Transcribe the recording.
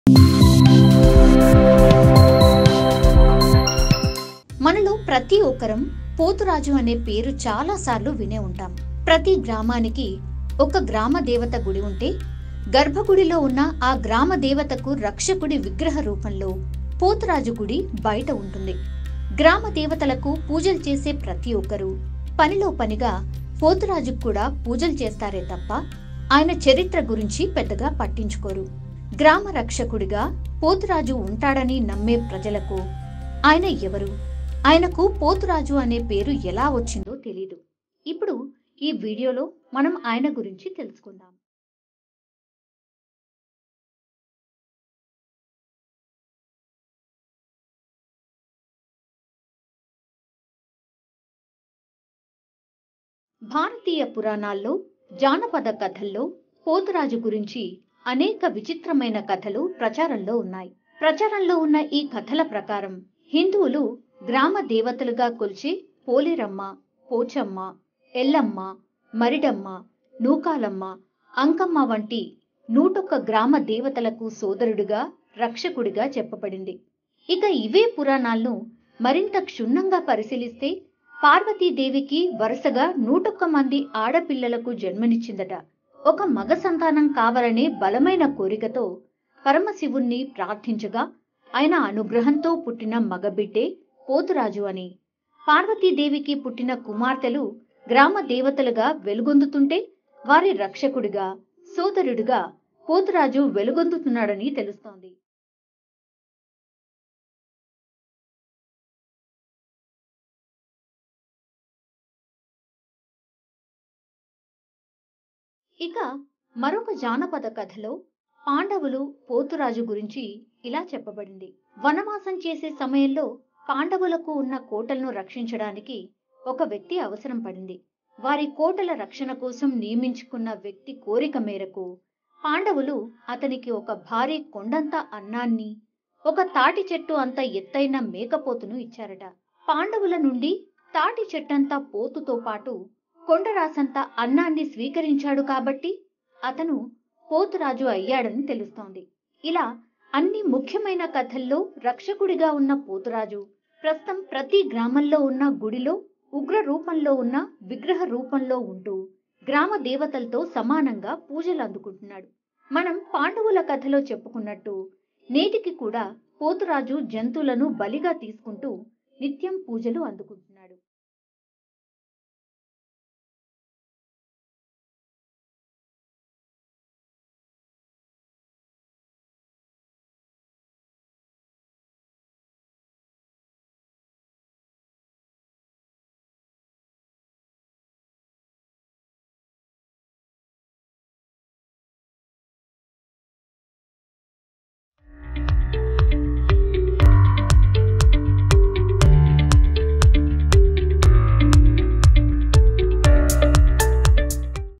మనలో ప్రతి ఒక్కరం పోతురాజు అనే పేరు చాలా సార్లు వినే ఉంటాం ప్రతి గ్రామానికి ఒక గ్రామ దేవత గుడి ఉంటే గర్భగుడిలో ఉన్న ఆ గ్రామ దేవతకు రక్షకుడి విగ్రహ రూపంలో పోతురాజు గుడి బయట ఉంటుంది గ్రామ దేవతలకు పూజలు చేసే ప్రతి ఒక్కరూ పనిలో పనిగా పోతురాజుకు కూడా పూజలు చేస్తారే తప్ప ఆయన చరిత్ర గురించి పెద్దగా పట్టించుకోరు గ్రామ రక్షకుడిగా పోతురాజు ఉంటాడని నమ్మే ప్రజలకు ఆయన ఎవరు ఆయనకు పోతురాజు అనే పేరు ఎలా వచ్చిందో తెలీదు ఇప్పుడు ఈ వీడియోలో మనం ఆయన గురించి తెలుసుకుందాం భారతీయ పురాణాల్లో జానపద కథల్లో పోతురాజు గురించి అనేక విచిత్రమైన కథలు ప్రచారంలో ఉన్నాయి ప్రచారంలో ఉన్న ఈ కథల ప్రకారం హిందువులు గ్రామ దేవతలుగా కొలిచే పోలేరమ్మ పోచమ్మ ఎల్లమ్మ మరిడమ్మ నూకాలమ్మ అంకమ్మ వంటి నూటొక్క గ్రామ దేవతలకు సోదరుడిగా రక్షకుడిగా చెప్పబడింది ఇక ఇవే పురాణాలను మరింత క్షుణ్ణంగా పరిశీలిస్తే పార్వతీదేవికి వరుసగా నూటొక్క మంది ఆడపిల్లలకు జన్మనిచ్చిందట ఒక మగ సంతానం కావాలనే బలమైన కోరికతో పరమశివుణ్ణి ప్రార్థించగా ఆయన అనుగ్రహంతో పుట్టిన మగబిడ్డే పోతురాజు అని పార్వతీదేవికి పుట్టిన కుమార్తెలు గ్రామ దేవతలుగా వెలుగొందుతుంటే వారి రక్షకుడిగా సోదరుడిగా పోతురాజు వెలుగొందుతున్నాడని తెలుస్తోంది ఇక మరొక జానపద కథలో పాండవులు పోతురాజు గురించి ఇలా చెప్పబడింది వనవాసం చేసే సమయంలో పాండవులకు ఉన్న కోటలను రక్షించడానికి ఒక వ్యక్తి అవసరం పడింది వారి కోటల రక్షణ కోసం నియమించుకున్న వ్యక్తి కోరిక మేరకు పాండవులు అతనికి ఒక భారీ కొండంత అన్నాన్ని ఒక తాటి చెట్టు అంత ఎత్తైన మేకపోతును ఇచ్చారట పాండవుల నుండి తాటి చెట్టంతా పోతుతో పాటు కొండరాసంత అన్నాన్ని స్వీకరించాడు కాబట్టి అతను పోతురాజు అయ్యాడని తెలుస్తోంది ఇలా అన్ని ముఖ్యమైన కథల్లో రక్షకుడిగా ఉన్న పోతురాజు ప్రస్తుతం ప్రతి గ్రామంలో ఉన్న గుడిలో ఉగ్ర రూపంలో ఉన్న విగ్రహ రూపంలో ఉంటూ గ్రామ దేవతలతో సమానంగా పూజలు అందుకుంటున్నాడు మనం పాండవుల కథలో చెప్పుకున్నట్టు నేటికి కూడా పోతురాజు జంతువులను బలిగా తీసుకుంటూ నిత్యం పూజలు అందుకుంటున్నాడు